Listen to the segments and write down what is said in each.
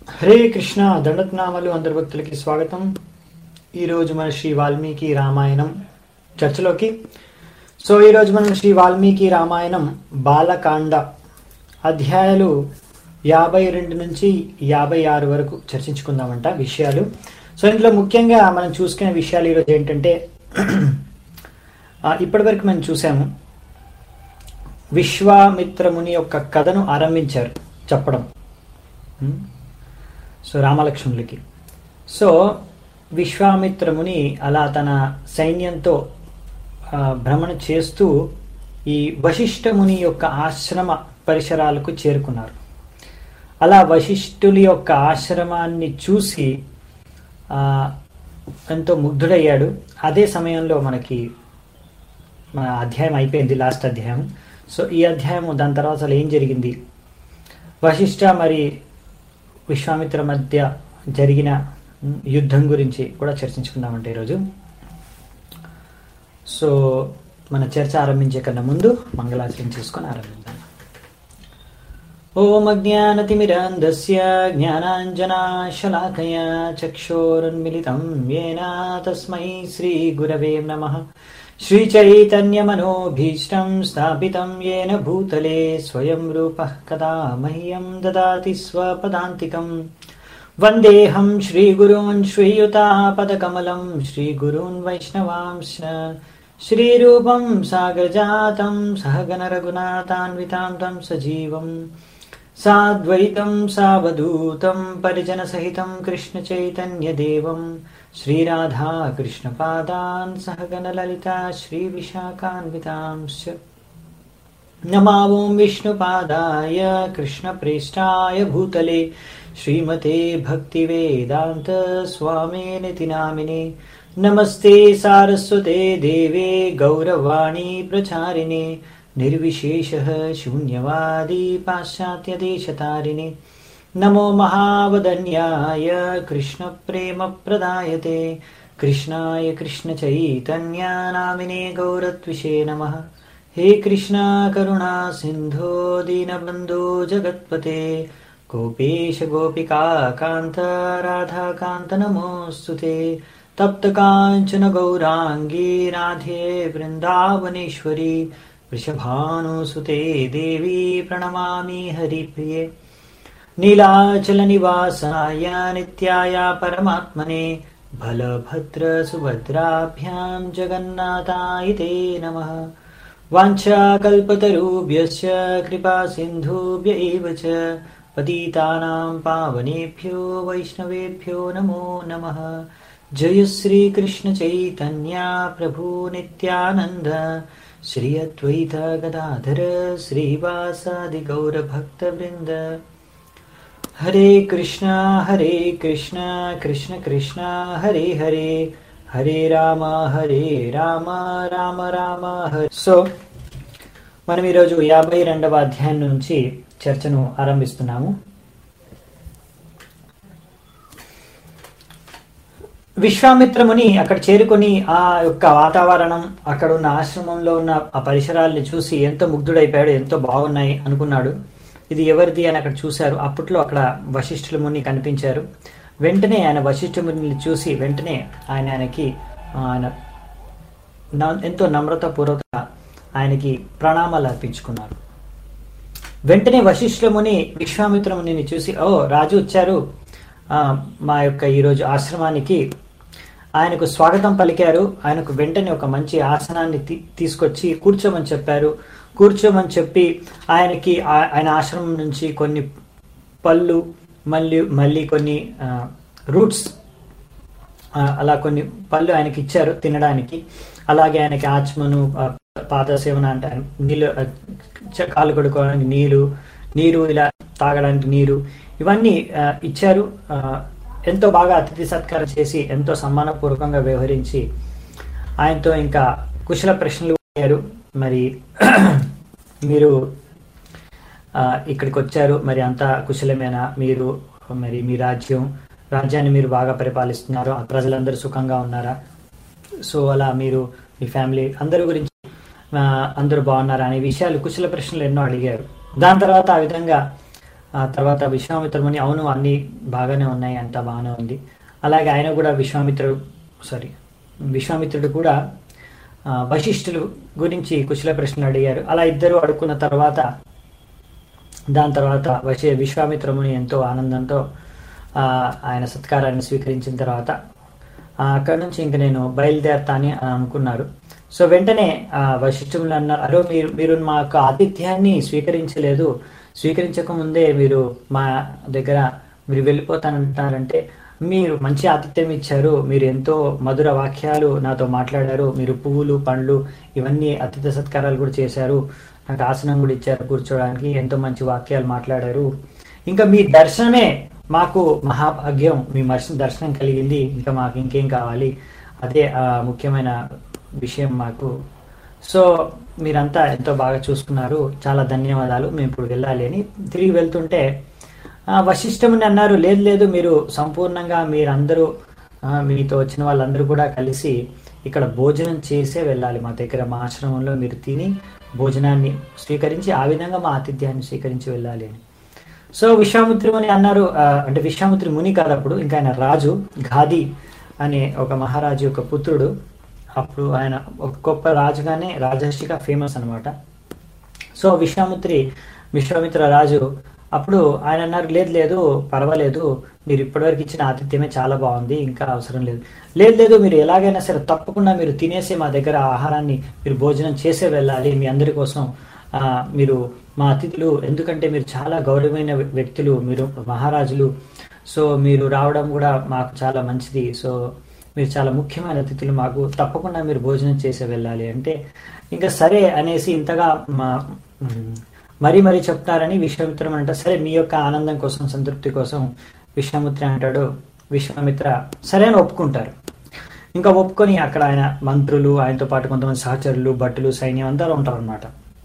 హరే కృష్ణ దండత్నామలు అందరి భక్తులకి స్వాగతం ఈరోజు మన శ్రీ వాల్మీకి రామాయణం చర్చలోకి సో ఈరోజు మనం శ్రీ వాల్మీకి రామాయణం బాలకాండ అధ్యాయాలు యాభై రెండు నుంచి యాభై ఆరు వరకు చర్చించుకుందామంట విషయాలు సో ఇందులో ముఖ్యంగా మనం చూసుకునే విషయాలు ఈరోజు ఏంటంటే ఆ, ఇప్పటివరకు మనం చూసాము విశ్వామిత్రముని యొక్క కథను ఆరంభించారు చెప్పడం ఉం? సో రామలక్ష్మణులకి సో విశ్వామిత్రముని అలా తన సైన్యంతో ఆ, భ్రమణ చేస్తూ ఈ వశిష్ఠముని యొక్క ఆశ్రమ పరిసరాలకు చేరుకున్నారు అలా వశిష్ఠుని యొక్క ఆశ్రమాన్ని చూసి ఆ, ఎంతో ముగ్ధుడయ్యాడు అదే సమయంలో మనకి మన అధ్యాయం అయిపోయింది లాస్ట్ అధ్యాయం సో ఈ అధ్యాయం దాని తర్వాత అసలు ఏం జరిగింది వశిష్ఠ మరి విశ్వామిత్ర మధ్య జరిగిన ఉమ్, యుద్ధం గురించి కూడా చర్చించుకుందామంటే ఈరోజు సో మన చర్చ ఆరంభించే కన్నా ముందు మంగళాచరణ చేసుకొని ఆరంభిద్దాం ఓం అజ్ఞానతిమిరాంధస్య జ్ఞానాంజనాశలాకయా చక్షోరున్మిలితం येन తస్మై శ్రీగురవే నమః श्रीचैतन्यमनोभीष्टं स्थापितं येन भूतले स्वयं रूपः कदा मह्यं ददाति स्वपदान्तिकम् वन्देऽहं श्रीगुरून् श्रीयुतापदकमलं श्रीगुरून् वैष्णवांश्च श्रीरूपं सागरजातं सहगणरघुनाथान्वितां तं सजीवम् साद्वैतं सावधूतं परिजनसहितं कृष्णचैतन्यदेवं श्रीराधा कृष्णपादान् सहगणललिता श्रीविशाखान्वितांश्च नमावों विष्णुपादाय कृष्णप्रेष्ठाय भूतले श्रीमते भक्तिवेदान्त स्वामिनिति नामिने नमस्ते सारस्वते देवे गौरवाणी प्रचारिणे निर्विशेषः शून्यवादी पाश्चात्यदेशतारिणे नमो महावदन्याय कृष्णप्रेमप्रदायते कृष्णाय कृष्णचैतन्यानामिने गौरत्विषे नमः हे कृष्णा करुणा सिन्धो दीनबन्धो जगत्पते गोपेश गोपिका कान्त राधाकान्त नमोऽस्तु ते तप्तकाञ्चन गौराङ्गी राधे वृन्दावनेश्वरी वृषभानुसुते देवी प्रणमामि हरिप्रिये नीलाचलनिवासाय नित्याय परमात्मने बलभद्रसुभद्राभ्यां जगन्नाथाय ते नमः वाञ्छाकल्पतरुभ्यश्च कृपासिन्धुभ्य एव च पतितानां पावनेभ्यो वैष्णवेभ्यो नमो नमः जय श्रीकृष्णचैतन्या प्रभु नित्यानन्द श्री अद्वैत गदाधर श्रीवासादिगौरभक्तवृन्द हरे कृष्णा हरे कृष्णा कृष्ण कृष्णा हरे हरे హరే రామ హరే రామ రామ రామ హరే సో మనం ఈరోజు యాభై రెండవ అధ్యాయం నుంచి చర్చను ఆరంభిస్తున్నాము విశ్వామిత్రముని అక్కడ చేరుకొని ఆ యొక్క వాతావరణం అక్కడ ఉన్న ఆశ్రమంలో ఉన్న ఆ పరిసరాల్ని చూసి ఎంతో ముగ్ధుడైపోయాడు ఎంతో బాగున్నాయి అనుకున్నాడు ఇది ఎవరిది అని అక్కడ చూశారు అప్పట్లో అక్కడ వశిష్ఠుల ముని కనిపించారు వెంటనే ఆయన వశిష్ఠ మునిని చూసి వెంటనే ఆయన ఆయనకి ఆయన న- ఎంతో నమ్రతపూర్వక ఆయనకి ప్రణామాలు అర్పించుకున్నారు వెంటనే వశిష్ఠముని విశ్వామిత్ర మునిని చూసి ఓ రాజు వచ్చారు ఆ, మా యొక్క ఈరోజు ఆశ్రమానికి ఆయనకు స్వాగతం పలికారు ఆయనకు వెంటనే ఒక మంచి ఆసనాన్ని తీ- తీసుకొచ్చి కూర్చోమని చెప్పారు కూర్చోమని చెప్పి ఆయనకి ఆ- ఆయన ఆశ్రమం నుంచి కొన్ని పళ్ళు మళ్ళీ మళ్ళీ కొన్ని రూట్స్ అలా కొన్ని పళ్ళు ఆయనకి ఇచ్చారు తినడానికి అలాగే ఆయనకి ఆచమను ఆ, పాద సేవన అంటే ఆయన నీళ్ళు ఆ, చ- కాళ్ళు కడుక్కోవడానికి నీరు నీరు ఇలా తాగడానికి నీరు ఇవన్నీ ఆ, ఇచ్చారు ఆ, ఎంతో బాగా అతిథి సత్కారం చేసి ఎంతో సమ్మానపూర్వకంగా వ్యవహరించి ఆయనతో ఇంకా కుశల ప్రశ్నలు అడిగారు మరి మీరు ఆ, ఇక్కడికి వచ్చారు మరి అంతా కుశలమేనా మీరు మరి మీ రాజ్యం రాజ్యాన్ని మీరు బాగా పరిపాలిస్తున్నారు ఆ ప్రజలందరూ సుఖంగా ఉన్నారా సో అలా మీరు మీ ఫ్యామిలీ అందరి గురించి ఆ, అందరూ బాగున్నారా అనే విషయాలు కుశల ప్రశ్నలు ఎన్నో అడిగారు దాని తర్వాత ఆ విధంగా ఆ తర్వాత విశ్వామిత్రముని అవును అన్నీ బాగానే ఉన్నాయి అంతా బాగానే ఉంది అలాగే ఆయన కూడా విశ్వామిత్రుడు సారీ విశ్వామిత్రుడు కూడా ఆ, వశిష్ఠులు గురించి కుశల ప్రశ్నలు అడిగారు అలా ఇద్దరు అడుక్కున్న తర్వాత దాని తర్వాత వశి విశ్వామిత్రముని ఎంతో ఆనందంతో ఆ, ఆయన సత్కారాన్ని స్వీకరించిన తర్వాత ఆ, అక్కడి నుంచి ఇంక నేను బయలుదేరతా అని అనుకున్నారు సో వెంటనే ఆ, వశిష్ఠులు అన్నారు అరో మీరు మీరు మా యొక్క ఆతిథ్యాన్ని స్వీకరించలేదు స్వీకరించక ముందే మీరు మా దగ్గర మీరు వెళ్ళిపోతానంటారంటే మీరు మంచి ఆతిథ్యం ఇచ్చారు మీరు ఎంతో మధుర వాక్యాలు నాతో మాట్లాడారు మీరు పువ్వులు పండ్లు ఇవన్నీ అతిథి సత్కారాలు కూడా చేశారు నాకు ఆసనం కూడా ఇచ్చారు కూర్చోడానికి ఎంతో మంచి వాక్యాలు మాట్లాడారు ఇంకా మీ దర్శనమే మాకు మహాభాగ్యం మీ మర్శ దర్శనం కలిగింది ఇంకా మాకు ఇంకేం కావాలి అదే ఆ ముఖ్యమైన విషయం మాకు సో మీరంతా ఎంతో బాగా చూసుకున్నారు చాలా ధన్యవాదాలు మేము ఇప్పుడు వెళ్ళాలి అని తిరిగి వెళ్తుంటే ఆ, వశిష్ఠముని అన్నారు లేదు లేదు మీరు సంపూర్ణంగా మీరందరూ ఆ, మీతో వచ్చిన వాళ్ళందరూ కూడా కలిసి ఇక్కడ భోజనం చేసే వెళ్ళాలి మా దగ్గర మా ఆశ్రమంలో మీరు తిని భోజనాన్ని స్వీకరించి ఆ విధంగా మా ఆతిథ్యాన్ని స్వీకరించి వెళ్ళాలి అని సో విశ్వామిత్రి ముని అన్నారు ఆ, అంటే విశ్వామిత్రి ముని కాదు అప్పుడు ఇంకా ఆయన రాజు ఘాది అనే ఒక మహారాజు యొక్క పుత్రుడు అప్పుడు ఆయన ఒక గొప్ప రాజుగానే రాజర్షిగా ఫేమస్ అన్నమాట సో విశ్వామిత్రి విశ్వామిత్ర రాజు అప్పుడు ఆయన అన్నారు లేదు లేదు పర్వాలేదు మీరు ఇప్పటివరకు ఇచ్చిన ఆతిథ్యమే చాలా బాగుంది ఇంకా అవసరం లేదు లేదు లేదు మీరు ఎలాగైనా సరే తప్పకుండా మీరు తినేసే మా దగ్గర ఆహారాన్ని మీరు భోజనం చేసే వెళ్ళాలి మీ అందరి కోసం ఆ, మీరు మా అతిథులు ఎందుకంటే మీరు చాలా గౌరవమైన వ్యక్తులు మీరు మహారాజులు సో మీరు రావడం కూడా మాకు చాలా మంచిది సో మీరు చాలా ముఖ్యమైన అతిథులు మాకు తప్పకుండా మీరు భోజనం చేసే వెళ్ళాలి అంటే ఇంకా సరే అనేసి ఇంతగా మా మ్, మరీ మరీ చెప్తారని విశ్వామిత్రం అంట సరే మీ యొక్క ఆనందం కోసం సంతృప్తి కోసం విశ్వామిత్ర అంటాడు విశ్వామిత్ర సరే అని ఒప్పుకుంటారు ఇంకా ఒప్పుకొని అక్కడ ఆయన మంత్రులు ఆయనతో పాటు కొంతమంది సహచరులు భటులు సైన్యం అందరూ ఉంటారు అనమాట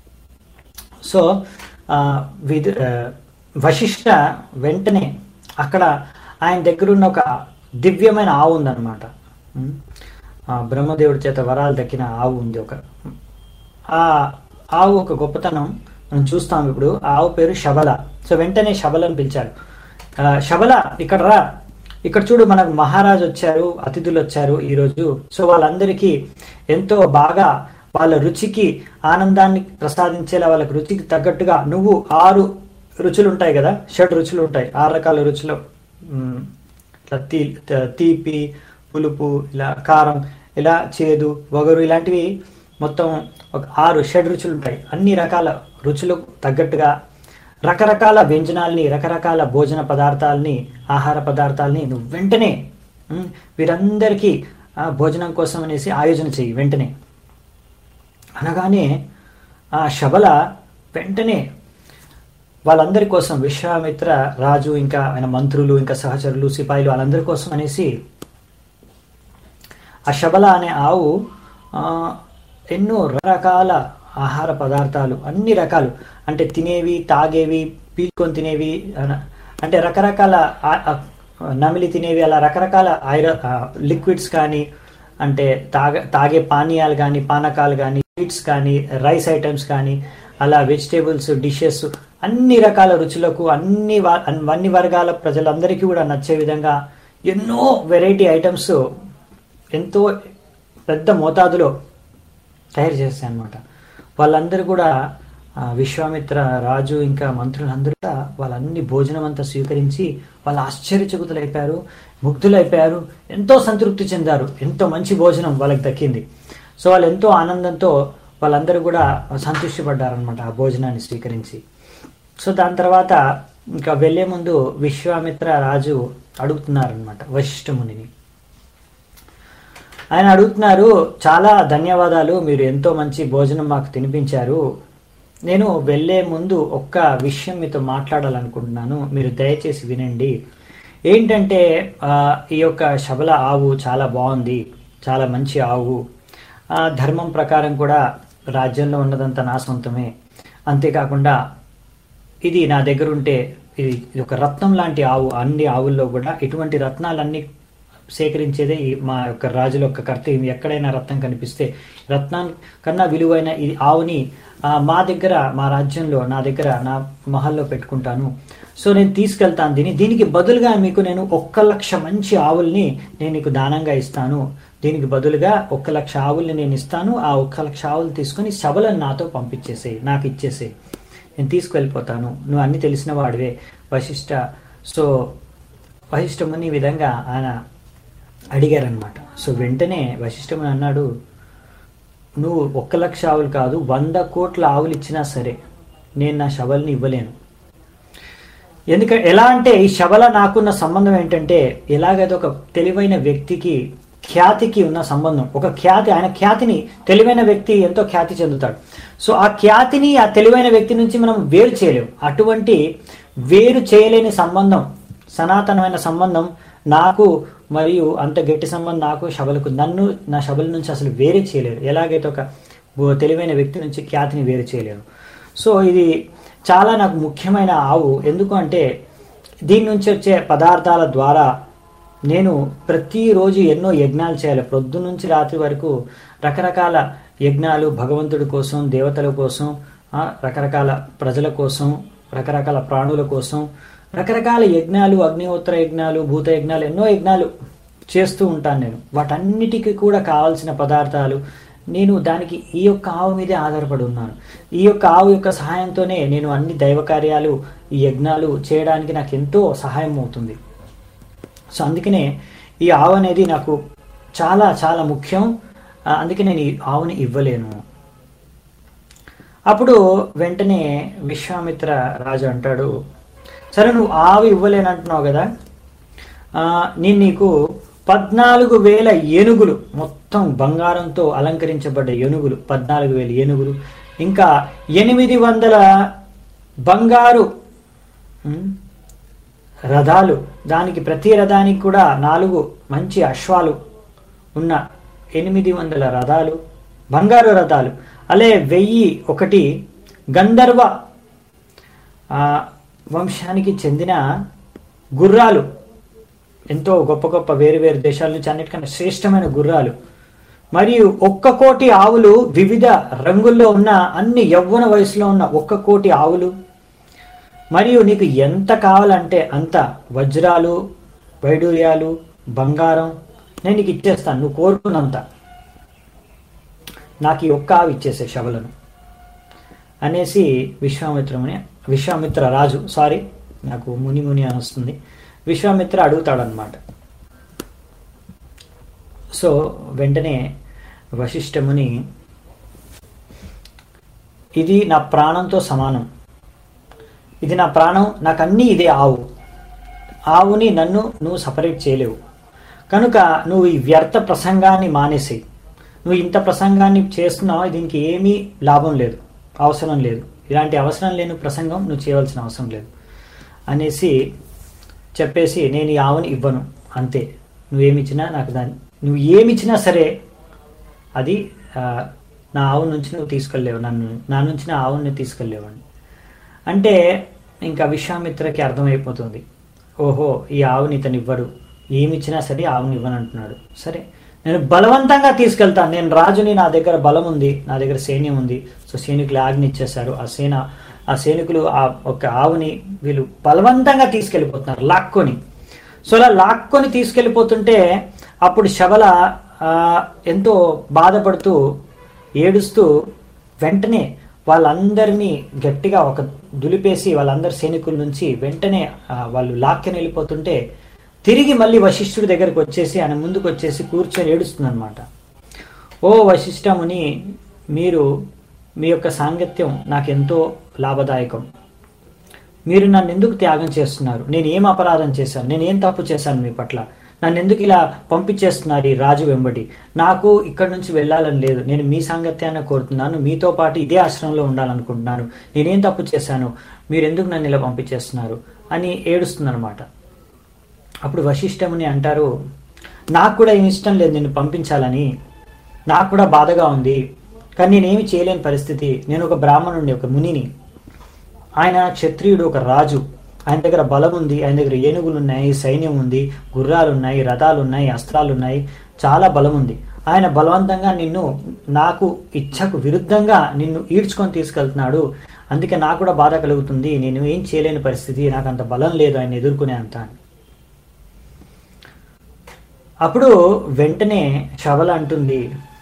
సో ఆ, విధు ఆ, వశిష్ఠ వెంటనే అక్కడ ఆయన దగ్గర ఉన్న ఒక దివ్యమైన ఆవు ఉందన్నమాట ఉం? ఆ బ్రహ్మదేవుడి చేత వరాలు దక్కిన ఆవు ఉంది ఒక ఆ ఆవు ఒక గొప్పతనం మనం చూస్తాం ఇప్పుడు ఆ ఆవు పేరు శబల సో వెంటనే శబలను పిలిచారు ఆ, శబల ఇక్కడ రా ఇక్కడ చూడు మనకు మహారాజు వచ్చారు అతిథులు వచ్చారు ఈరోజు సో వాళ్ళందరికీ ఎంతో బాగా వాళ్ళ రుచికి ఆనందాన్ని ప్రసాదించేలా వాళ్ళకి రుచికి తగ్గట్టుగా నువ్వు ఆరు రుచులు ఉంటాయి కదా షడ్ రుచులు ఉంటాయి ఆరు రకాల రుచులు ఉమ్, ఇట్లా తీ త- తీపి పులుపు ఇలా కారం ఇలా చేదు వగరు ఇలాంటివి మొత్తం ఒక ఆరు షడ్ రుచులు ఉంటాయి అన్ని రకాల రుచులకు తగ్గట్టుగా రకరకాల వ్యంజనాల్ని రకరకాల భోజన పదార్థాలని ఆహార పదార్థాలని నువ్వు వెంటనే ఉమ్, వీరందరికీ ఆ, భోజనం కోసం అనేసి ఆయోజన చెయ్యి వెంటనే అనగానే ఆ శబల వెంటనే వాళ్ళందరి కోసం విశ్వామిత్ర రాజు ఇంకా ఆయన మంత్రులు ఇంకా సహచరులు సిపాయిలు వాళ్ళందరి కోసం అనేసి ఆ శబల అనే ఆవు ఆ, ఎన్నో రకరకాల ఆహార పదార్థాలు అన్ని రకాలు అంటే తినేవి తాగేవి పీల్కొని తినేవి అన- అంటే రకరకాల ఆ- ఆ, నమిలి తినేవి అలా రకరకాల ఐర లిక్విడ్స్ కానీ అంటే తాగ తాగే పానీయాలు కానీ పానకాలు కానీ స్వీట్స్ కానీ రైస్ ఐటమ్స్ కానీ అలా వెజిటేబుల్స్ డిషెస్ అన్ని రకాల రుచులకు అన్ని వా- అన్ని వర్గాల ప్రజలందరికీ కూడా నచ్చే విధంగా ఎన్నో వెరైటీ ఐటమ్స్ ఎంతో పెద్ద మోతాదులో తయారు చేస్తాయి అనమాట వాళ్ళందరూ కూడా ఆ, విశ్వామిత్ర రాజు ఇంకా మంత్రులందరూ కూడా వాళ్ళన్ని భోజనం అంతా స్వీకరించి వాళ్ళు ఆశ్చర్యచకుతులైపోయారు ముగ్ధులైపోయారు ఎంతో సంతృప్తి చెందారు ఎంతో మంచి భోజనం వాళ్ళకి దక్కింది సో వాళ్ళు ఎంతో ఆనందంతో వాళ్ళందరూ కూడా సంతృష్టి పడ్డారనమాట ఆ భోజనాన్ని స్వీకరించి సో దాని తర్వాత ఇంకా వెళ్లే ముందు విశ్వామిత్ర రాజు అడుగుతున్నారనమాట వశిష్ఠమునిని ఆయన అడుగుతున్నారు చాలా ధన్యవాదాలు మీరు ఎంతో మంచి భోజనం మాకు తినిపించారు నేను వెళ్ళే ముందు ఒక్క విషయం మీతో మాట్లాడాలనుకుంటున్నాను మీరు దయచేసి వినండి ఏంటంటే ఆ, ఈ యొక్క శబల ఆవు చాలా బాగుంది చాలా మంచి ఆవు ఆ, ధర్మం ప్రకారం కూడా రాజ్యంలో ఉన్నదంతా నా సొంతమే అంతేకాకుండా ఇది నా దగ్గర ఉంటే ఇది ఇది ఒక రత్నం లాంటి ఆవు అన్ని ఆవుల్లో కూడా ఇటువంటి రత్నాలన్నీ సేకరించేదే ఈ మా యొక్క రాజుల యొక్క కర్తవ్యం ఎక్కడైనా రత్నం కనిపిస్తే రత్నం కన్నా విలువైన ఈ ఆవుని ఆ, మా దగ్గర మా రాజ్యంలో నా దగ్గర నా మహల్లో పెట్టుకుంటాను సో నేను తీసుకెళ్తాను దీన్ని దీనికి బదులుగా మీకు నేను ఒక్క లక్ష మంచి ఆవుల్ని నేను నీకు దానంగా ఇస్తాను దీనికి బదులుగా ఒక్క లక్ష ఆవుల్ని నేను ఇస్తాను ఆ ఒక్క లక్ష ఆవులు తీసుకొని శబలను నాతో పంపించేసేయి నాకు ఇచ్చేసేయి నేను తీసుకువెళ్ళిపోతాను నువ్వు అన్ని తెలిసిన వాడివే వశిష్ట సో వశిష్ఠముని ఈ విధంగా ఆయన అడిగారనమాట సో వెంటనే వశిష్ఠముని అన్నాడు నువ్వు ఒక్క లక్ష ఆవులు కాదు వంద కోట్ల ఆవులు ఇచ్చినా సరే నేను నా శవల్ని ఇవ్వలేను ఎందుకంటే ఎలా అంటే ఈ శబల నాకున్న సంబంధం ఏంటంటే ఎలాగైతే ఒక తెలివైన వ్యక్తికి ఖ్యాతికి ఉన్న సంబంధం ఒక ఖ్యాతి ఆయన ఖ్యాతిని తెలివైన వ్యక్తి ఎంతో ఖ్యాతి చెందుతాడు సో ఆ ఖ్యాతిని ఆ తెలివైన వ్యక్తి నుంచి మనం వేరు చేయలేము అటువంటి వేరు చేయలేని సంబంధం సనాతనమైన సంబంధం నాకు మరియు అంత గట్టి సంబంధం నాకు శబలకు నన్ను నా శబల నుంచి అసలు వేరే చేయలేరు ఎలాగైతే ఒక ఓ తెలివైన వ్యక్తి నుంచి ఖ్యాతిని వేరు చేయలేరు సో ఇది చాలా నాకు ముఖ్యమైన ఆవు ఎందుకు అంటే దీని నుంచి వచ్చే పదార్థాల ద్వారా నేను ప్రతిరోజు ఎన్నో యజ్ఞాలు చేయాలి ప్రొద్దు నుంచి రాత్రి వరకు రకరకాల యజ్ఞాలు భగవంతుడి కోసం దేవతల కోసం ఆ, రకరకాల ప్రజల కోసం రకరకాల ప్రాణుల కోసం రకరకాల యజ్ఞాలు అగ్నిహోత్ర యజ్ఞాలు భూత యజ్ఞాలు ఎన్నో యజ్ఞాలు చేస్తూ ఉంటాను నేను వాటన్నిటికీ కూడా కావాల్సిన పదార్థాలు నేను దానికి ఈ యొక్క ఆవు మీదే ఆధారపడి ఉన్నాను ఈ యొక్క ఆవు యొక్క సహాయంతోనే నేను అన్ని దైవ కార్యాలు ఈ యజ్ఞాలు చేయడానికి నాకు ఎంతో సహాయం అవుతుంది సో అందుకనే ఈ ఆవు అనేది నాకు చాలా చాలా ముఖ్యం ఆ, అందుకే నేను ఈ ఆవుని ఇవ్వలేను అప్పుడు వెంటనే విశ్వామిత్ర రాజు అంటాడు సరే నువ్వు ఆవు ఇవ్వలేనంటున్నావు కదా ఆ, నేను నీకు పద్నాలుగు వేల ఏనుగులు మొత్తం బంగారంతో అలంకరించబడ్డ ఏనుగులు పద్నాలుగు వేల ఏనుగులు ఇంకా ఎనిమిది వందల బంగారు ఉమ్, రథాలు దానికి ప్రతి రథానికి కూడా నాలుగు మంచి అశ్వాలు ఉన్న ఎనిమిది వందల రథాలు బంగారు రథాలు అలే వెయ్యి ఒకటి గంధర్వ ఆ, వంశానికి చెందిన గుర్రాలు ఎంతో గొప్ప గొప్ప వేరు వేరు దేశాల నుంచి అన్నిటికన్నా శ్రేష్టమైన గుర్రాలు మరియు ఒక్క కోటి ఆవులు వివిధ రంగుల్లో ఉన్న అన్ని యవ్వన వయసులో ఉన్న ఒక్క కోటి ఆవులు మరియు నీకు ఎంత కావాలంటే అంత వజ్రాలు వైడూర్యాలు బంగారం నేను నీకు ఇచ్చేస్తాను నువ్వు కోరుకున్నంత నాకు ఈ ఒక్క ఆవు ఇచ్చేసే శవలను అనేసి విశ్వామిత్రముని విశ్వామిత్ర రాజు సారీ నాకు ముని ముని అని వస్తుంది విశ్వామిత్ర అడుగుతాడనమాట సో వెంటనే వశిష్ఠముని ఇది నా ప్రాణంతో సమానం ఇది నా ప్రాణం నాకు అన్నీ ఇదే ఆవు ఆవుని నన్ను నువ్వు సపరేట్ చేయలేవు కనుక నువ్వు ఈ వ్యర్థ ప్రసంగాన్ని మానేసి నువ్వు ఇంత ప్రసంగాన్ని చేస్తున్నావు దీనికి ఏమీ లాభం లేదు అవసరం లేదు ఇలాంటి అవసరం లేని ప్రసంగం నువ్వు చేయవలసిన అవసరం లేదు అనేసి చెప్పేసి నేను ఈ ఆవుని ఇవ్వను అంతే నువ్వేమిచ్చినా నాకు దాన్ని నువ్వు ఏమిచ్చినా సరే అది ఆ, నా ఆవు నుంచి నువ్వు తీసుకెళ్ళలేవు నన్ను నా నుంచి నా ఆవుని తీసుకెళ్ళలేవు అని అంటే ఇంకా విశ్వామిత్రకి అర్థమైపోతుంది ఓహో ఈ ఆవుని ఇతను ఇవ్వడు ఏమిచ్చినా సరే ఆవుని ఇవ్వను అంటున్నాడు సరే నేను బలవంతంగా తీసుకెళ్తాను నేను రాజుని నా దగ్గర బలం ఉంది నా దగ్గర సైన్యం ఉంది సో సైనికులు ఆజ్ఞ ఇచ్చేశారు ఆ సేన ఆ సైనికులు ఆ ఒక ఆవుని వీళ్ళు బలవంతంగా తీసుకెళ్ళిపోతున్నారు లాక్కొని సో అలా లాక్కొని తీసుకెళ్ళిపోతుంటే అప్పుడు శబల ఆ, ఎంతో బాధపడుతూ ఏడుస్తూ వెంటనే వాళ్ళందరినీ గట్టిగా ఒక దులిపేసి వాళ్ళందరి సైనికుల నుంచి వెంటనే ఆ, వాళ్ళు లాక్కొని వెళ్ళిపోతుంటే తిరిగి మళ్ళీ వశిష్ఠుడి దగ్గరికి వచ్చేసి ఆయన ముందుకు వచ్చేసి కూర్చొని ఏడుస్తుందన్నమాట ఓ వశిష్ఠముని మీరు మీ యొక్క సాంగత్యం నాకెంతో లాభదాయకం మీరు నన్ను ఎందుకు త్యాగం చేస్తున్నారు నేను ఏం అపరాధం చేశాను నేను ఏం తప్పు చేశాను మీ పట్ల నన్ను ఎందుకు ఇలా పంపించేస్తున్నారు ఈ రాజు వెంబడి నాకు ఇక్కడ నుంచి వెళ్ళాలని లేదు నేను మీ సాంగత్యాన్ని కోరుతున్నాను మీతో పాటు ఇదే ఆశ్రమంలో ఉండాలనుకుంటున్నాను నేనేం తప్పు చేశాను మీరు ఎందుకు నన్ను ఇలా పంపించేస్తున్నారు అని ఏడుస్తుందన్నమాట అప్పుడు వశిష్ఠముని అంటారు నాకు కూడా ఏమి ఇష్టం లేదు నిన్ను పంపించాలని నాకు కూడా బాధగా ఉంది కానీ నేనేమి చేయలేని పరిస్థితి నేను ఒక బ్రాహ్మణుడిని ఒక మునిని ఆయన క్షత్రియుడు ఒక రాజు ఆయన దగ్గర బలం ఉంది ఆయన దగ్గర ఏనుగులు ఉన్నాయి సైన్యం ఉంది గుర్రాలు ఉన్నాయి రథాలు ఉన్నాయి అస్త్రాలు ఉన్నాయి చాలా బలం ఉంది ఆయన బలవంతంగా నిన్ను నాకు ఇచ్చకు విరుద్ధంగా నిన్ను ఈడ్చుకొని తీసుకెళ్తున్నాడు అందుకే నాకు కూడా బాధ కలుగుతుంది నేను ఏం చేయలేని పరిస్థితి నాకు అంత బలం లేదు ఆయన ఎదుర్కొనే అంత అని. అప్పుడు వెంటనే శవల అంటుంది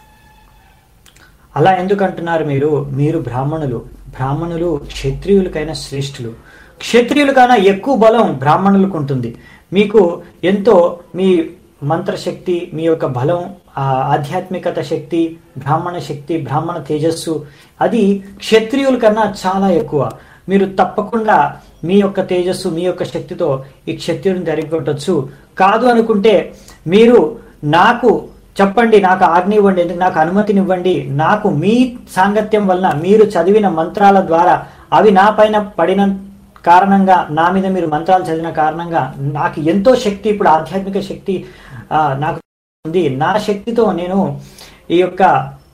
అలా ఎందుకు అంటున్నారు మీరు మీరు బ్రాహ్మణులు బ్రాహ్మణులు క్షత్రియులకైనా శ్రేష్ఠులు క్షత్రియులకైనా ఎక్కువ బలం బ్రాహ్మణులకు ఉంటుంది మీకు ఎంతో మీ మంత్రశక్తి మీ యొక్క బలం ఆ ఆధ్యాత్మికత శక్తి బ్రాహ్మణ శక్తి బ్రాహ్మణ తేజస్సు అది క్షత్రియుల కన్నా చాలా ఎక్కువ మీరు తప్పకుండా మీ యొక్క తేజస్సు మీ యొక్క శక్తితో ఈ క్షత్రియుని తరిగొట్టచ్చు కాదు అనుకుంటే మీరు నాకు చెప్పండి నాకు ఆజ్ఞ ఇవ్వండి ఎందుకు నాకు అనుమతినివ్వండి నాకు మీ సాంగత్యం వలన మీరు చదివిన మంత్రాల ద్వారా అవి నా పైన పడిన కారణంగా నా మీద మీరు మంత్రాలు చదివిన కారణంగా నాకు ఎంతో శక్తి ఇప్పుడు ఆధ్యాత్మిక శక్తి ఆ, నాకు ఉంది నా శక్తితో నేను ఈ యొక్క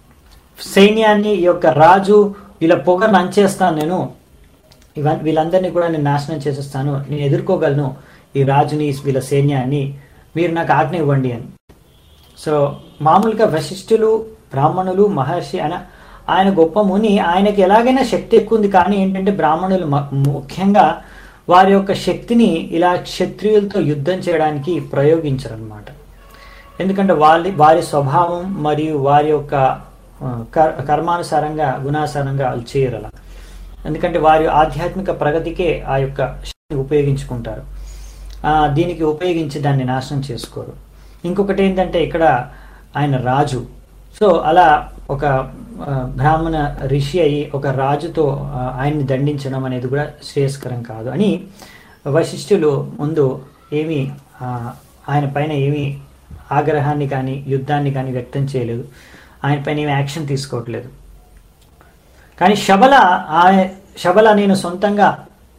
సైన్యాన్ని ఈ యొక్క రాజు వీళ్ళ పొగను అంచేస్తాను నేను ఇవన్నీ వీళ్ళందరినీ కూడా నేను నాశనం చేసేస్తాను నేను ఎదుర్కోగలను ఈ రాజుని వీళ్ళ సైన్యాన్ని మీరు నాకు ఆజ్ఞ ఇవ్వండి అని సో మామూలుగా వశిష్ఠులు బ్రాహ్మణులు మహర్షి ఆయన ఆయన గొప్ప ముని ఆయనకి ఎలాగైనా శక్తి ఎక్కువ ఉంది కానీ ఏంటంటే బ్రాహ్మణులు మ- ముఖ్యంగా వారి యొక్క శక్తిని ఇలా క్షత్రియులతో యుద్ధం చేయడానికి ప్రయోగించరన్నమాట ఎందుకంటే వాళ్ళ వారి స్వభావం మరియు వారి యొక్క ఆ, కర్- కర్మానుసారంగా గుణానుసారంగా వాళ్ళు చేయరు అలా ఎందుకంటే వారి ఆధ్యాత్మిక ప్రగతికే ఆ యొక్క శక్తిని ఉపయోగించుకుంటారు ఆ, దీనికి ఉపయోగించి దాన్ని నాశనం చేసుకోరు ఇంకొకటి ఏంటంటే ఇక్కడ ఆయన రాజు సో అలా ఒక ఆ, బ్రాహ్మణ ఋషి అయి ఒక రాజుతో ఆ, ఆయన్ని దండించడం అనేది కూడా శ్రేయస్కరం కాదు అని వశిష్ఠులు ముందు ఏమీ ఆ, ఆయన పైన ఏమీ ఆగ్రహాన్ని కానీ యుద్ధాన్ని కానీ వ్యక్తం చేయలేదు ఆయన పైన ఏమీ యాక్షన్ తీసుకోవట్లేదు కానీ శబల ఆయ శబల నేను సొంతంగా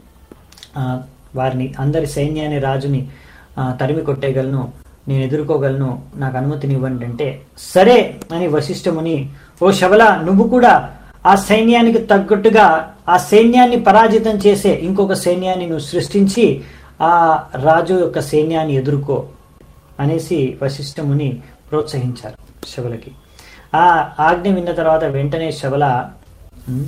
ఆ, వారిని అందరి సైన్యాన్ని రాజుని ఆ, తరిమి కొట్టేయగలను నేను ఎదుర్కోగలను నాకు అనుమతిని ఇవ్వండి అంటే సరే అని వశిష్ఠముని ఓ శబల నువ్వు కూడా ఆ సైన్యానికి తగ్గట్టుగా ఆ సైన్యాన్ని పరాజితం చేసే ఇంకొక సైన్యాన్ని నువ్వు సృష్టించి ఆ రాజు యొక్క సైన్యాన్ని ఎదుర్కో అనేసి వశిష్ఠముని ప్రోత్సహించారు శబలకి ఆ ఆజ్ఞ విన్న తర్వాత వెంటనే శబల ఉమ్,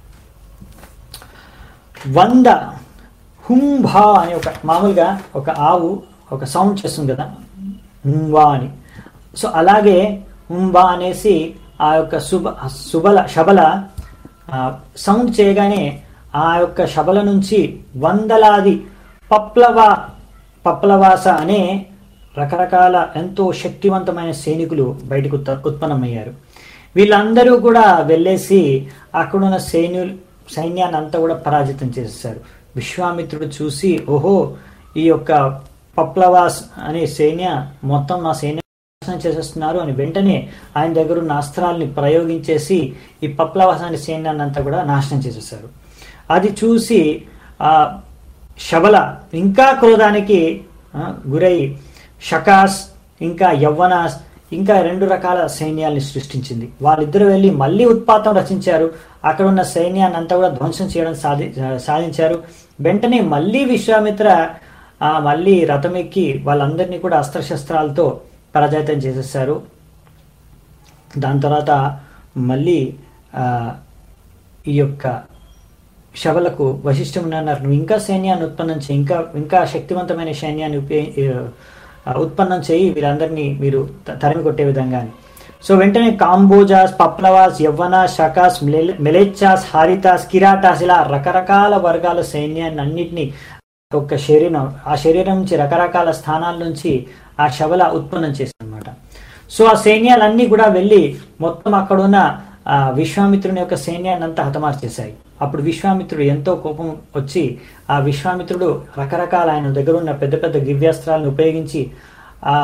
వంద హుంభా అని ఒక మామూలుగా ఒక ఆవు ఒక సౌండ్ చేస్తుంది కదా హుంబా అని సో అలాగే హుంబా అనేసి ఆ యొక్క శుభ శుభల శబల ఆ, సౌండ్ చేయగానే ఆ యొక్క శబల నుంచి వందలాది పప్లవ పప్లవాస అనే రకరకాల ఎంతో శక్తివంతమైన సైనికులు బయటకు ఉత్త- ఉత్పన్నమయ్యారు వీళ్ళందరూ కూడా వెళ్ళేసి అక్కడున్న సైన్యులు సైన్యాన్ని అంతా కూడా పరాజితం చేసేసారు విశ్వామిత్రుడు చూసి ఓహో ఈ యొక్క పప్లవాస్ అనే సైన్య మొత్తం నా సైన్యం నాశనం చేసేస్తున్నారు అని వెంటనే ఆయన దగ్గర ఉన్న అస్త్రాల్ని ప్రయోగించేసి ఈ పప్లవాస్ అనే సైన్యాన్ని అంతా కూడా నాశనం చేసేసారు అది చూసి ఆ శబల ఇంకా క్రోధానికి ఆ, గురై షకాస్ ఇంకా యవ్వనాస్ ఇంకా రెండు రకాల సైన్యాల్ని సృష్టించింది వాళ్ళిద్దరూ వెళ్ళి మళ్ళీ ఉత్పాతం రచించారు అక్కడ ఉన్న సైన్యాన్ని అంతా కూడా ధ్వంసం చేయడం సాధి సాధించారు వెంటనే మళ్ళీ విశ్వామిత్ర ఆ, మళ్ళీ రథం ఎక్కి వాళ్ళందరినీ కూడా అస్త్రశస్త్రాలతో పరాజయితం చేసేసారు దాని తర్వాత మళ్ళీ ఆ, ఈ యొక్క శవలకు వశిష్ఠముని అన్నారు నువ్వు ఇంకా సైన్యాన్ని ఉత్పన్నం చేయి ఇంకా ఇంకా శక్తివంతమైన సైన్యాన్ని ఉపయోగి ఆ, ఉత్పన్నం చేయి వీరందరినీ మీరు త- తరిమి కొట్టే విధంగా అని సో వెంటనే కాంబోజాస్ పప్లవాస్ యవ్వన షకాస్ మెలె- మెలెచ్చాస్ హారితాస్ కిరాటాస్ ఇలా రకరకాల వర్గాల సైన్యాన్ని అన్నిటినీ ఒక శరీరం ఆ శరీరం నుంచి రకరకాల స్థానాల నుంచి ఆ శవల ఉత్పన్నం చేసింది అనమాట సో ఆ సైన్యాలన్నీ కూడా వెళ్ళి మొత్తం అక్కడున్న ఆ విశ్వామిత్రుని యొక్క సైన్యాన్ని అంతా హతమార్చేశాయి అప్పుడు విశ్వామిత్రుడు ఎంతో కోపం వచ్చి ఆ విశ్వామిత్రుడు రకరకాల ఆయన దగ్గర ఉన్న పెద్ద పెద్ద దివ్యాస్త్రాలను ఉపయోగించి ఆ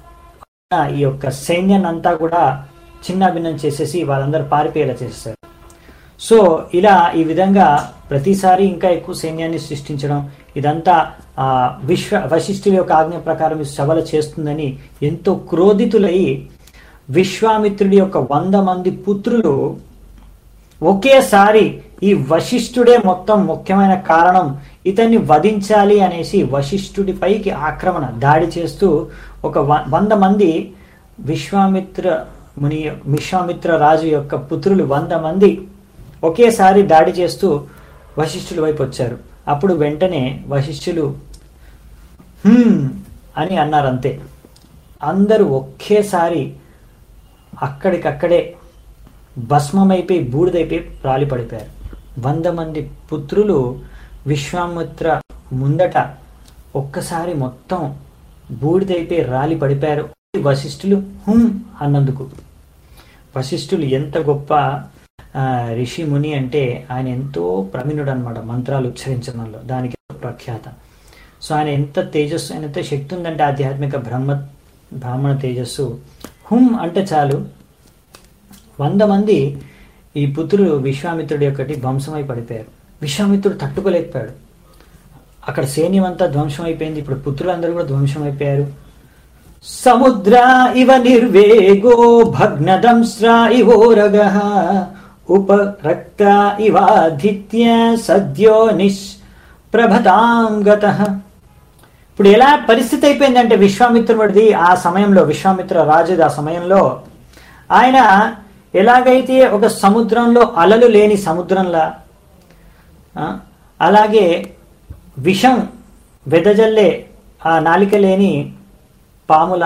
ఈ యొక్క సైన్యాన్ని అంతా కూడా చిన్న భిన్నం చేసేసి వాళ్ళందరూ పారిపోయేలా చేసేసారు సో ఇలా ఈ విధంగా ప్రతిసారి ఇంకా ఎక్కువ సైన్యాన్ని సృష్టించడం ఇదంతా ఆ విశ్వ వశిష్ఠుల యొక్క ఆజ్ఞ ప్రకారం ఈ సభల చేస్తుందని ఎంతో క్రోధితులై విశ్వామిత్రుడి యొక్క వంద మంది పుత్రులు ఒకేసారి ఈ వశిష్ఠుడే మొత్తం ముఖ్యమైన కారణం ఇతన్ని వధించాలి అనేసి వశిష్ఠుడి పైకి ఆక్రమణ దాడి చేస్తూ ఒక వ- వంద మంది విశ్వామిత్ర ముని విశ్వామిత్ర రాజు యొక్క పుత్రులు వంద మంది ఒకేసారి దాడి చేస్తూ వశిష్ఠుల వైపు వచ్చారు అప్పుడు వెంటనే వశిష్ఠులు "హ్మ్" అని అన్నారు అంతే అందరూ ఒకేసారి అక్కడికక్కడే భస్మమైపోయి బూడిదైపోయి రాలి పడిపోయారు వంద మంది పుత్రులు విశ్వామిత్ర ముందట ఒక్కసారి మొత్తం బూడిదైపోయి రాలి పడిపోయారు వశిష్ఠులు హుం అన్నందుకు వశిష్ఠులు ఎంత గొప్ప ఆ, ఋషి ముని అంటే ఆయన ఎంతో ప్రవీణుడు అనమాట మంత్రాలు ఉచ్చరించడంలో దానికి ప్రఖ్యాత సో ఆయన ఎంత తేజస్సు ఆయన ఎంత శక్తి ఉందంటే ఆధ్యాత్మిక బ్రహ్మ బ్రాహ్మణ తేజస్సు హుం అంటే చాలు వంద మంది ఈ పుత్రులు విశ్వామిత్రుడి యొక్కటి ధ్వంసమై పడిపోయారు విశ్వామిత్రుడు తట్టుకోలేకపోయాడు అక్కడ సైన్యం అంతా ధ్వంసం అయిపోయింది ఇప్పుడు పుత్రులందరూ కూడా ధ్వంసం అయిపోయారు సముద్ర ఇవ నిర్వేగో భగ్నదంస్ర ఇవోరగ ఉపరక్త ఇవాధిత్య సద్యో నిష్ప్రభతాం గత ఇప్పుడు ఎలా పరిస్థితి అయిపోయిందంటే విశ్వామిత్రుడిది ఆ సమయంలో విశ్వామిత్ర రాజుది ఆ సమయంలో ఆయన ఎలాగైతే ఒక సముద్రంలో అలలు లేని సముద్రంలా ఆ, అలాగే విషం వెదజల్లే ఆ నాలిక లేని పాముల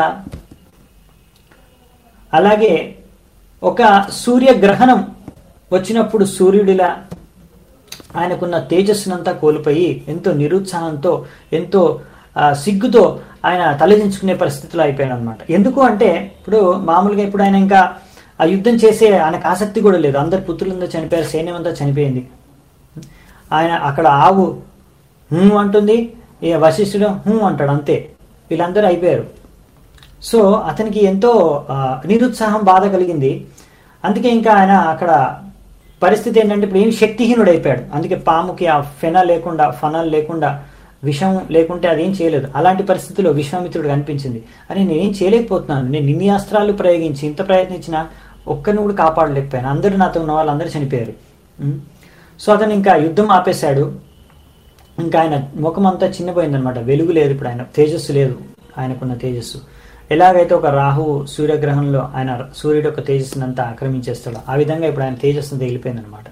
అలాగే ఒక సూర్యగ్రహణం వచ్చినప్పుడు సూర్యుడిలా ఆయనకున్న తేజస్సునంతా కోల్పోయి ఎంతో నిరుత్సాహంతో ఎంతో ఆ, సిగ్గుతో ఆయన తలదించుకునే పరిస్థితిలో అయిపోయాడు అనమాట ఎందుకు అంటే ఇప్పుడు మామూలుగా ఇప్పుడు ఆయన ఇంకా ఆ యుద్ధం చేసే ఆయనకు ఆసక్తి కూడా లేదు అందరు పుత్రులందరూ చనిపోయారు సైన్యం అంతా చనిపోయింది ఆయన అక్కడ ఆవు హూ అంటుంది ఈ వశిష్ఠుడు హూ అంటాడు అంతే వీళ్ళందరూ అయిపోయారు సో అతనికి ఎంతో ఆ, నిరుత్సాహం బాధ కలిగింది అందుకే ఇంకా ఆయన అక్కడ పరిస్థితి ఏంటంటే ఇప్పుడు ఏం శక్తిహీనుడు అయిపోయాడు అందుకే పాముకి ఆ ఫెన లేకుండా ఫనల్ లేకుండా విషం లేకుంటే అదేం చేయలేదు అలాంటి పరిస్థితిలో విశ్వామిత్రుడు కనిపించింది అని నేనేం చేయలేకపోతున్నాను నేను ఇన్ని అస్త్రాలు ప్రయోగించి ఇంత ప్రయత్నించినా ఒక్కరిని కూడా కాపాడలేకపోయాను అందరూ నాతో ఉన్న వాళ్ళు అందరూ చనిపోయారు ఉం? సో అతను ఇంకా యుద్ధం ఆపేశాడు ఇంకా ఆయన ముఖం అంతా చిన్నపోయిందనమాట వెలుగు లేదు ఇప్పుడు ఆయన తేజస్సు లేదు ఆయనకున్న తేజస్సు ఎలాగైతే ఒక రాహు సూర్యగ్రహంలో ఆయన సూర్యుడు యొక్క తేజస్సుని అంతా ఆక్రమించేస్తాడో ఆ విధంగా ఇప్పుడు ఆయన తేజస్సు తగిలిపోయిందనమాట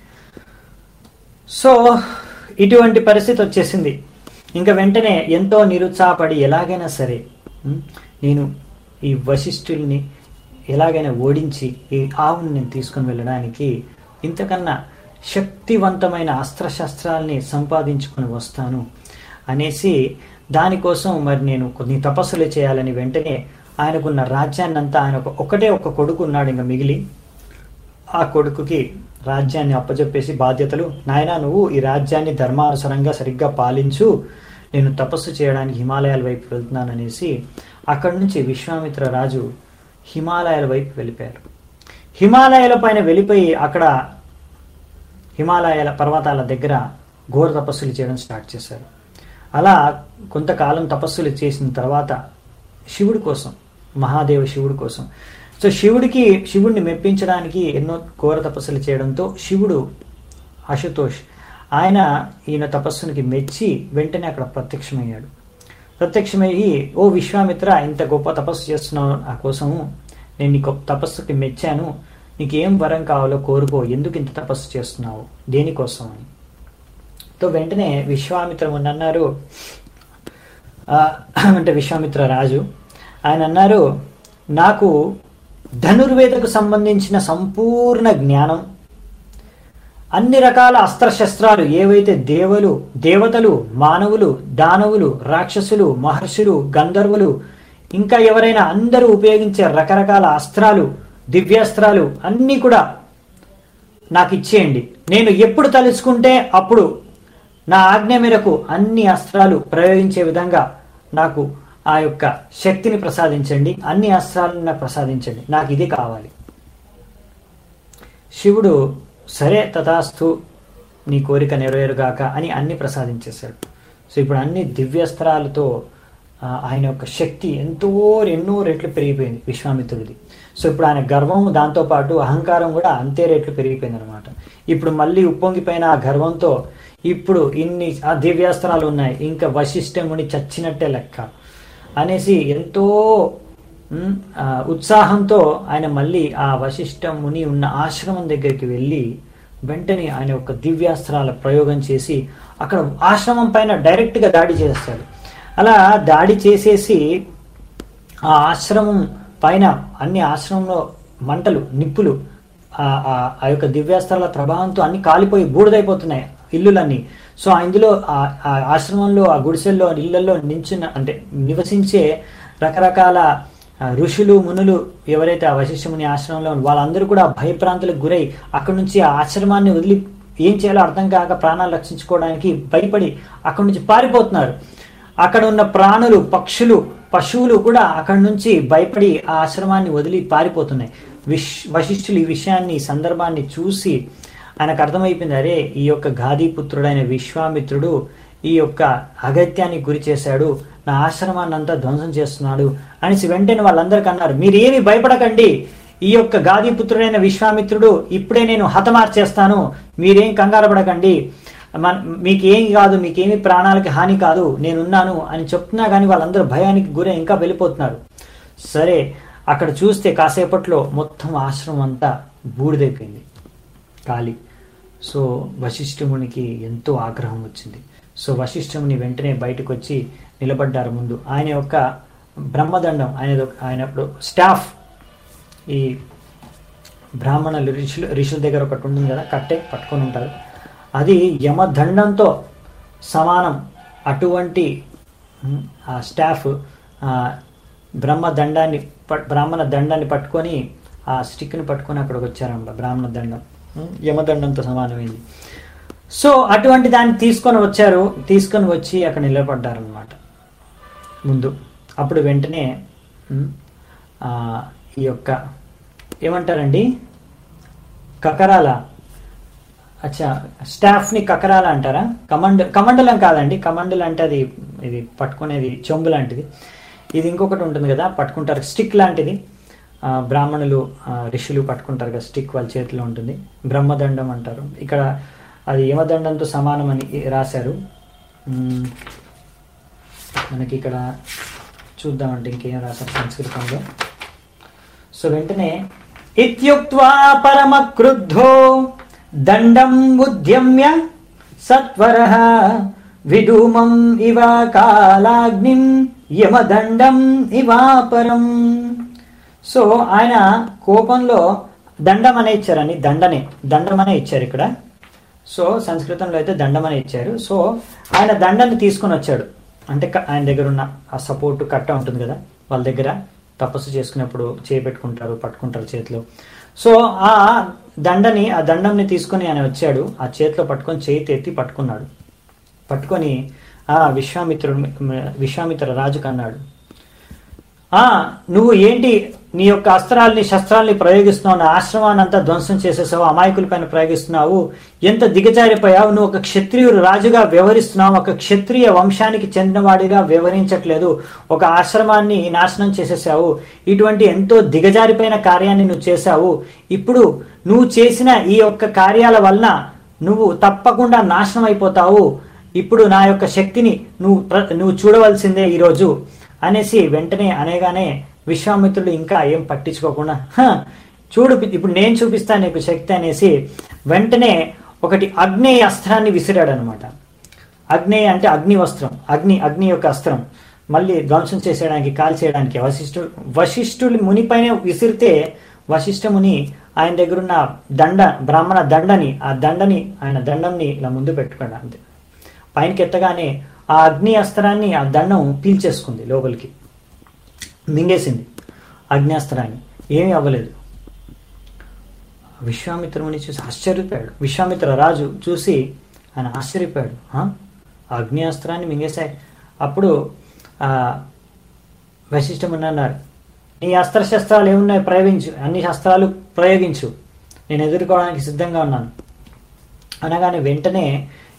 సో ఇటువంటి పరిస్థితి వచ్చేసింది ఇంకా వెంటనే ఎంతో నిరుత్సాహపడి ఎలాగైనా సరే ఉం, నేను ఈ వశిష్ఠుల్ని ఎలాగైనా ఓడించి ఈ ఆవుని నేను తీసుకుని వెళ్ళడానికి ఇంతకన్నా శక్తివంతమైన అస్త్రశస్త్రాల్ని సంపాదించుకొని వస్తాను అనేసి దానికోసం మరి నేను కొన్ని తపస్సులు చేయాలని వెంటనే ఆయనకున్న రాజ్యాన్ని అంతా ఆయన ఒక- ఒకటే ఒక కొడుకు ఉన్నాడు ఇంకా మిగిలి ఆ కొడుకుకి రాజ్యాన్ని అప్పచెప్పేసి బాధ్యతలు నాయనా నువ్వు ఈ రాజ్యాన్ని ధర్మానుసారంగా సరిగ్గా పాలించు నేను తపస్సు చేయడానికి హిమాలయాల వైపు వెళ్తున్నాననేసి అక్కడి నుంచి విశ్వామిత్ర రాజు హిమాలయాల వైపు వెళ్ళిపోయారు హిమాలయాల పైన వెళ్ళిపోయి అక్కడ హిమాలయాల పర్వతాల దగ్గర ఘోర తపస్సులు చేయడం స్టార్ట్ చేశారు అలా కొంతకాలం తపస్సులు చేసిన తర్వాత శివుడి కోసం మహాదేవ శివుడి కోసం సో శివుడికి శివుడిని మెప్పించడానికి ఎన్నో ఘోర తపస్సులు చేయడంతో శివుడు అశుతోష్ ఆయన ఈయన తపస్సునికి మెచ్చి వెంటనే అక్కడ ప్రత్యక్షమయ్యాడు ప్రత్యక్షమయ్యి ఓ విశ్వామిత్ర ఇంత గొప్ప తపస్సు చేస్తున్నావు నా కోసము నేను నీకు తపస్సుకి మెచ్చాను నీకు ఏం వరం కావాలో కోరుకో ఎందుకు ఇంత తపస్సు చేస్తున్నావు దేనికోసం అని తో వెంటనే విశ్వామిత్రముని అన్నారు ఆ, అంటే విశ్వామిత్ర రాజు ఆయన అన్నారు నాకు ధనుర్వేదకు సంబంధించిన సంపూర్ణ జ్ఞానం అన్ని రకాల అస్త్రశస్త్రాలు ఏవైతే దేవులు దేవతలు మానవులు దానవులు రాక్షసులు మహర్షులు గంధర్వులు ఇంకా ఎవరైనా అందరూ ఉపయోగించే రకరకాల అస్త్రాలు దివ్యాస్త్రాలు అన్నీ కూడా నాకు ఇచ్చేయండి నేను ఎప్పుడు తలుచుకుంటే అప్పుడు నా ఆజ్ఞ మేరకు అన్ని అస్త్రాలు ప్రయోగించే విధంగా నాకు ఆ యొక్క శక్తిని ప్రసాదించండి అన్ని అస్త్రాలను నాకు ప్రసాదించండి నాకు ఇది కావాలి శివుడు సరే తథాస్తు నీ కోరిక నెరవేరుగాక అని అన్ని ప్రసాదించేశాడు సో ఇప్పుడు అన్ని దివ్యస్త్రాలతో ఆ, ఆయన యొక్క శక్తి ఎంతో ఎన్నో రెట్లు పెరిగిపోయింది విశ్వామిత్రుడిది సో ఇప్పుడు ఆయన గర్వం దాంతోపాటు అహంకారం కూడా అంతే రెట్లు పెరిగిపోయింది అనమాట ఇప్పుడు మళ్ళీ ఉప్పొంగిపోయిన ఆ గర్వంతో ఇప్పుడు ఇన్ని ఆ దివ్యాస్త్రాలు ఉన్నాయి ఇంకా వశిష్ఠముని చచ్చినట్టే లెక్క అనేసి ఎంతో ఉమ్, ఆ, ఉత్సాహంతో ఆయన మళ్ళీ ఆ వశిష్ఠ ముని ఉన్న ఆశ్రమం దగ్గరికి వెళ్ళి వెంటనే ఆయన ఒక దివ్యాస్త్రాల ప్రయోగం చేసి అక్కడ ఆశ్రమం పైన డైరెక్ట్గా దాడి చేస్తాడు అలా దాడి చేసేసి ఆ ఆశ్రమం పైన అన్ని ఆశ్రమంలో మంటలు నిప్పులు ఆ ఆ- ఆ యొక్క దివ్యాస్త్రాల ప్రభావంతో అన్ని కాలిపోయి బూడిదైపోతున్నాయి ఇల్లులన్నీ సో ఆ ఇందులో ఆ- ఆ ఆశ్రమంలో ఆ గుడిసెల్లో ఇళ్లలో నించున్న అంటే నివసించే రకరకాల ఆ, ఋషులు మునులు ఎవరైతే ఆ వశిష్ఠముని ఆశ్రమంలో ఉన్నారో వాళ్ళందరూ కూడా భయప్రాంతులకు గురై అక్కడి నుంచి ఆ ఆశ్రమాన్ని వదిలి ఏం చేయాలో అర్థం కాక ప్రాణాలు రక్షించుకోవడానికి భయపడి అక్కడి నుంచి పారిపోతున్నారు అక్కడ ఉన్న ప్రాణులు పక్షులు పశువులు కూడా అక్కడి నుంచి భయపడి ఆ ఆశ్రమాన్ని వదిలి పారిపోతున్నాయి విశ్ వశిష్ఠులు ఈ విషయాన్ని ఈ సందర్భాన్ని చూసి ఆయనకు అర్థమైపోయింది అరే ఈ యొక్క గాదీపుత్రుడైన విశ్వామిత్రుడు ఈ యొక్క అగత్యానికి గురి చేశాడు నా ఆశ్రమాన్ని అంతా ధ్వంసం చేస్తున్నాడు అనేసి వెంటనే వాళ్ళందరికీ అన్నారు మీరు ఏమి భయపడకండి ఈ యొక్క గాదీపుత్రుడైన విశ్వామిత్రుడు ఇప్పుడే నేను హతమార్చేస్తాను మీరేం కంగారు పడకండి మన మీకేం కాదు మీకేమి ప్రాణాలకి హాని కాదు నేనున్నాను అని చెప్తున్నా కానీ వాళ్ళందరూ భయానికి గురై ఇంకా వెళ్ళిపోతున్నారు సరే అక్కడ చూస్తే కాసేపట్లో మొత్తం ఆశ్రమం అంతా బూడిదైపోయింది ఖాళీ సో వశిష్ఠమునికి ఎంతో ఆగ్రహం వచ్చింది సో వశిష్ఠముని వెంటనే బయటకు వచ్చి నిలబడ్డారు ముందు ఆయన యొక్క బ్రహ్మదండం ఆయన ఆయన ఇప్పుడు స్టాఫ్ ఈ బ్రాహ్మణులు ఋషులు ఋషుల దగ్గర ఒకటి ఉంటుంది కదా కట్టె పట్టుకొని ఉంటారు అది యమదండంతో సమానం అటువంటి ఉమ్, ఆ స్టాఫ్ ఆ, బ్రహ్మ దండాన్ని పట్- బ్రాహ్మణ దండాన్ని పట్టుకొని ఆ స్టిక్ని పట్టుకొని అక్కడికి వచ్చారన్నమాట బ్రాహ్మణ దండం ఉమ్, యమదండంతో సమానమైంది సో అటువంటి దాన్ని తీసుకొని వచ్చారు తీసుకొని వచ్చి అక్కడ నిలబడ్డారనమాట ముందు అప్పుడు వెంటనే ఉమ్, ఆ, ఈ యొక్క ఏమంటారండి కకరాల అచ్చా స్టాఫ్ని కకరాల అంటారా కమండ కమండలం కాదండి కమండలం అంటే అది ఇది పట్టుకునేది చెంబు లాంటిది ఇది ఇంకొకటి ఉంటుంది కదా పట్టుకుంటారు స్టిక్ లాంటిది ఆ, బ్రాహ్మణులు ఆ, ఋషులు పట్టుకుంటారు కదా స్టిక్ వాళ్ళ చేతిలో ఉంటుంది బ్రహ్మదండం అంటారు ఇక్కడ అది యమదండంతో సమానం అని రాశారు ఉమ్, మనకి ఇక్కడ చూద్దామంటే ఇంకేం రాశారు సంస్కృతంలో సో వెంటనే ఇత్యుక్త్వా పరమ క్రుద్ధో దండం ఉద్యమ్య సత్వర విధూమం ఇవ కాలాగ్నిం యమదండం ఇవాపరం సో ఆయన కోపంలో దండం అనే ఇచ్చారని దండనే దండం అనే ఇచ్చారు ఇక్కడ సో సంస్కృతంలో అయితే దండం అనే ఇచ్చారు సో ఆయన దండాన్ని తీసుకొని వచ్చాడు అంటే క- ఆయన దగ్గర ఉన్న ఆ సపోర్ట్ కట్ట ఉంటుంది కదా వాళ్ళ దగ్గర తపస్సు చేసుకున్నప్పుడు చేపెట్టుకుంటారు పట్టుకుంటారు చేతిలో సో ఆ దండని ఆ దండంని తీసుకొని ఆయన వచ్చాడు ఆ చేతిలో పట్టుకొని చేతి ఎత్తి పట్టుకున్నాడు పట్టుకొని ఆ విశ్వామిత్రుడు విశ్వామిత్ర రాజుకు అన్నాడు ఆ నువ్వు ఏంటి నీ యొక్క అస్త్రాల్ని శస్త్రాల్ని ప్రయోగిస్తున్నావు నా ఆశ్రమాన్ని అంతా ధ్వంసం చేసేసావు అమాయకుల పైన ప్రయోగిస్తున్నావు ఎంత దిగజారిపోయావు నువ్వు ఒక క్షత్రియుడు రాజుగా వ్యవహరిస్తున్నావు ఒక క్షత్రియ వంశానికి చెందినవాడిగా వ్యవహరించట్లేదు ఒక ఆశ్రమాన్ని నాశనం చేసేసావు ఇటువంటి ఎంతో దిగజారిపోయిన కార్యాన్ని నువ్వు చేశావు ఇప్పుడు నువ్వు చేసిన ఈ యొక్క కార్యాల వలన నువ్వు తప్పకుండా నాశనం అయిపోతావు ఇప్పుడు నా యొక్క శక్తిని నువ్వు ప్ర- నువ్వు చూడవలసిందే ఈరోజు అనేసి వెంటనే అనేగానే విశ్వామిత్రుడు ఇంకా ఏం పట్టించుకోకుండా "హ, చూడు ఇప్పుడు నేను చూపిస్తాను నీకు శక్తి అనేసి వెంటనే ఒకటి అగ్నేయ అస్త్రాన్ని విసిరాడు అనమాట అగ్నేయ అంటే అగ్ని వస్త్రం అగ్ని అగ్ని యొక్క అస్త్రం మళ్ళీ ధ్వంసం చేసేయడానికి కాల్ చేయడానికి వశిష్ఠుడు వశిష్ఠుడి మునిపైన విసిరితే వశిష్ఠ ముని ఆయన దగ్గరున్న దండ బ్రాహ్మణ దండని ఆ దండని ఆయన దండంని ఇలా ముందు పెట్టుకున్నాడు అంతే పైనకి ఎత్తగానే ఆ అగ్ని అస్త్రాన్ని ఆ దండం పీల్చేసుకుంది లోపలికి మింగేసింది అగ్నేస్త్రాన్ని ఏమీ అవ్వలేదు విశ్వామిత్రుని చూసి ఆశ్చర్యపోయాడు విశ్వామిత్ర రాజు చూసి ఆయన ఆశ్చర్యపోయాడు "హా? ఆ అగ్నేస్త్రాన్ని మింగేశాయి అప్పుడు ఆ వశిష్ఠముని అన్నారు నీ అస్త్రశస్త్రాలు ఏమున్నాయి ప్రయోగించు అన్ని శస్త్రాలు ప్రయోగించు నేను ఎదుర్కోవడానికి సిద్ధంగా ఉన్నాను అనగానే వెంటనే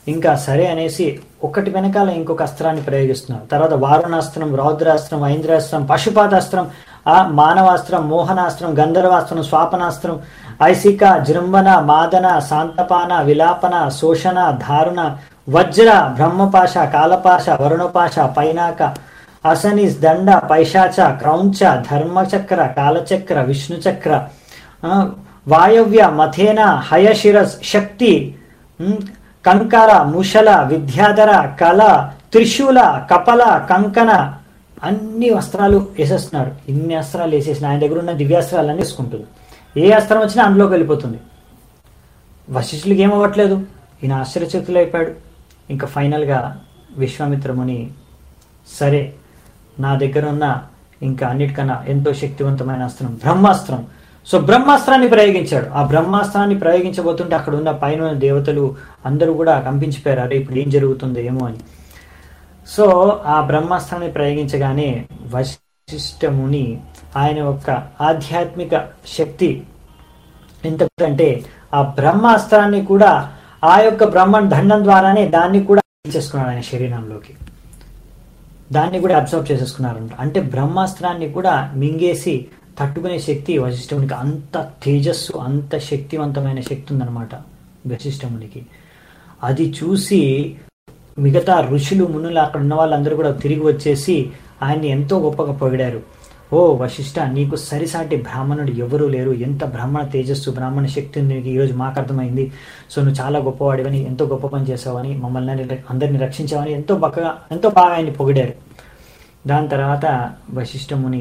ఇంకా సరే అనేసి ఒకటి వెనకాల ఇంకొక అస్త్రాన్ని ప్రయోగిస్తున్నారు తర్వాత వారుణాస్త్రం రౌద్రాస్త్రం ఐంద్రాస్త్రం పశుపాతాస్త్రం ఆ మానవాస్త్రం మోహనాస్త్రం గంధర్వాస్త్రం స్వాపనాస్త్రం ఐసిక జృంభన మాదన శాంతపాన విలాపన శోషణ ధారుణ వజ్ర బ్రహ్మపాశ కాలపాశ వరుణపాశ పైనాక అసనిస్ దండ పైశాచ క్రౌంచ ధర్మచక్ర కాలచక్ర విష్ణుచక్ర ఆ, వాయవ్య మథేన హయశిరస్ శక్తి ఉమ్, కంకర ముషల విద్యాధర కళ త్రిశూల కపల కంకణ అన్ని వస్త్రాలు వేసేస్తున్నాడు ఇన్ని అస్త్రాలు వేసేసిన ఆయన దగ్గర ఉన్న దివ్యాస్త్రాలన్నీ వేసుకుంటుంది ఏ అస్త్రం వచ్చినా అందులోకి వెళ్ళిపోతుంది వశిష్ఠులకి ఏమవ్వట్లేదు ఈయన ఆశ్చర్యచకితులైపోయాడు ఇంకా ఫైనల్గా విశ్వామిత్రముని సరే నా దగ్గర ఉన్న ఇంకా అన్నిటికన్నా ఎంతో శక్తివంతమైన అస్త్రం బ్రహ్మాస్త్రం సో బ్రహ్మాస్త్రాన్ని ప్రయోగించాడు ఆ బ్రహ్మాస్త్రాన్ని ప్రయోగించబోతుంటే అక్కడ ఉన్న పైన ఉన్న దేవతలు అందరూ కూడా కంపించిపోయారు అరే ఇప్పుడు ఏం జరుగుతుందో ఏమో అని సో ఆ బ్రహ్మాస్త్రాన్ని ప్రయోగించగానే వశిష్ఠముని ఆయన యొక్క ఆధ్యాత్మిక శక్తి ఎంత అంటే ఆ బ్రహ్మాస్త్రాన్ని కూడా ఆ యొక్క బ్రహ్మ దండం ద్వారానే దాన్ని కూడా చేసుకున్నాడు ఆయన శరీరంలోకి దాన్ని కూడా అబ్జర్వ్ చేసేసుకున్నారంట అంటే బ్రహ్మాస్త్రాన్ని కూడా మింగేసి తట్టుకునే శక్తి వశిష్ఠమునికి అంత తేజస్సు అంత శక్తివంతమైన శక్తి ఉందన్నమాట వశిష్ఠమునికి అది చూసి మిగతా ఋషులు మునులు అక్కడ ఉన్న వాళ్ళందరూ కూడా తిరిగి వచ్చేసి ఆయన్ని ఎంతో గొప్పగా పొగిడారు ఓ వశిష్ఠ నీకు సరిసాటి బ్రాహ్మణుడు ఎవరూ లేరు ఎంత బ్రాహ్మణ తేజస్సు బ్రాహ్మణ శక్తి ఉంది నీకు ఈరోజు మాకు అర్థమైంది సో నువ్వు చాలా గొప్పవాడివని ఎంతో గొప్ప పని చేసావని మమ్మల్ని అందరినీ- అందరినీ రక్షించావని ఎంతో బాగా ఎంతో బాగా ఆయన్ని పొగిడారు దాని తర్వాత వశిష్ఠముని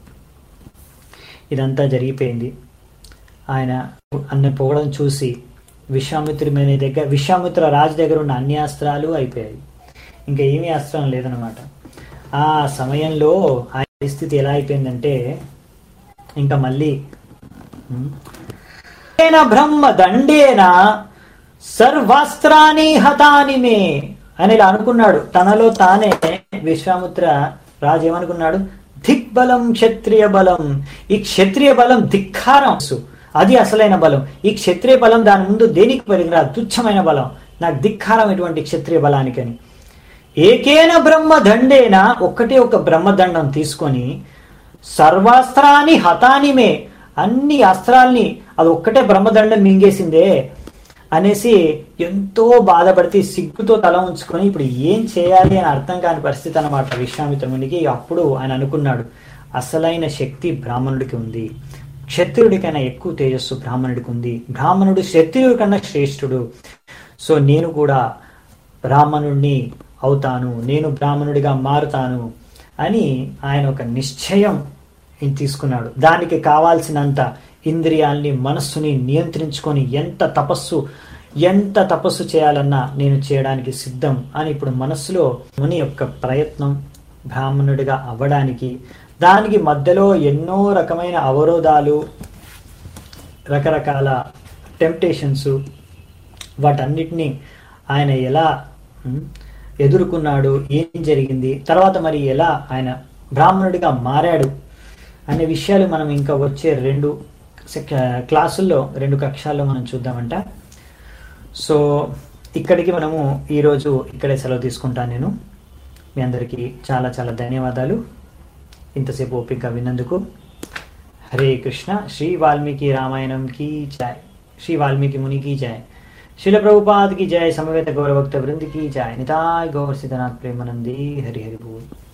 ఇదంతా జరిగిపోయింది ఆయన అన్న పొగడం చూసి విశ్వామిత్రుడి మీద దగ్గర విశ్వామిత్ర రాజు దగ్గర ఉన్న అన్ని అస్త్రాలు అయిపోయాయి ఇంకా ఏమీ అస్త్రం లేదనమాట ఆ సమయంలో ఆయన పరిస్థితి ఎలా అయిపోయిందంటే ఇంకా మళ్ళీ ఉమ్, "ఏన బ్రహ్మ దండేన సర్వాస్త్రాని హతాని మే అని ఇలా అనుకున్నాడు తనలో తానే విశ్వామిత్ర రాజు ఏమనుకున్నాడు దిగ్బలం క్షత్రియ బలం ఈ క్షత్రియ బలం ధిక్కారం అది అసలైన బలం ఈ క్షత్రియ బలం దాని ముందు దేనికి పరిగిరాదు తుచ్చమైన బలం నాకు ధిక్కారం ఇటువంటి క్షత్రియ బలానికని ఏకేన బ్రహ్మ దండేన ఒక్కటే ఒక బ్రహ్మదండం తీసుకొని సర్వాస్త్రాన్ని హతానిమే అన్ని అస్త్రాల్ని అది ఒక్కటే బ్రహ్మదండం మింగేసిందే అనేసి ఎంతో బాధపడితే సిగ్గుతో తల ఉంచుకొని ఇప్పుడు ఏం చేయాలి అని అర్థం కాని పరిస్థితి అన్నమాట విశ్వామిత్రమునికి అప్పుడు ఆయన అనుకున్నాడు అసలైన శక్తి బ్రాహ్మణుడికి ఉంది క్షత్రియుడికైనా ఎక్కువ తేజస్సు బ్రాహ్మణుడికి ఉంది బ్రాహ్మణుడు క్షత్రియుడి కన్నా శ్రేష్ఠుడు సో నేను కూడా బ్రాహ్మణుడిని అవుతాను నేను బ్రాహ్మణుడిగా మారుతాను అని ఆయన ఒక నిశ్చయం తీసుకున్నాడు దానికి కావాల్సినంత ఇంద్రియాల్ని మనస్సుని నియంత్రించుకొని ఎంత తపస్సు ఎంత తపస్సు చేయాలన్నా నేను చేయడానికి సిద్ధం అని ఇప్పుడు మనస్సులో ముని యొక్క ప్రయత్నం బ్రాహ్మణుడిగా అవ్వడానికి దానికి మధ్యలో ఎన్నో రకమైన అవరోధాలు రకరకాల టెంప్టేషన్స్ వాటన్నిటిని ఆయన ఎలా ఉమ్, ఎదుర్కొన్నాడు ఏం జరిగింది తర్వాత మరి ఎలా ఆయన బ్రాహ్మణుడిగా మారాడు అనే విషయాలు మనం ఇంకా వచ్చే రెండు సెక్- క్లాసుల్లో రెండు కక్షాల్లో మనం చూద్దామంట సో ఇక్కడికి మనము ఈరోజు ఇక్కడే సెలవు తీసుకుంటాను నేను మీ అందరికీ చాలా చాలా ధన్యవాదాలు ఇంతసేపు ఓపికగా విన్నందుకు హరే కృష్ణ శ్రీ వాల్మీకి రామాయణం की जय श्री वाल्मीकि मुनि की जय शिल प्रभुपाद की जय समवेत गौरभक्त वृंद की जय निताय गौर सिद्धनाथ प्रेमानंदी हरि हरि बोल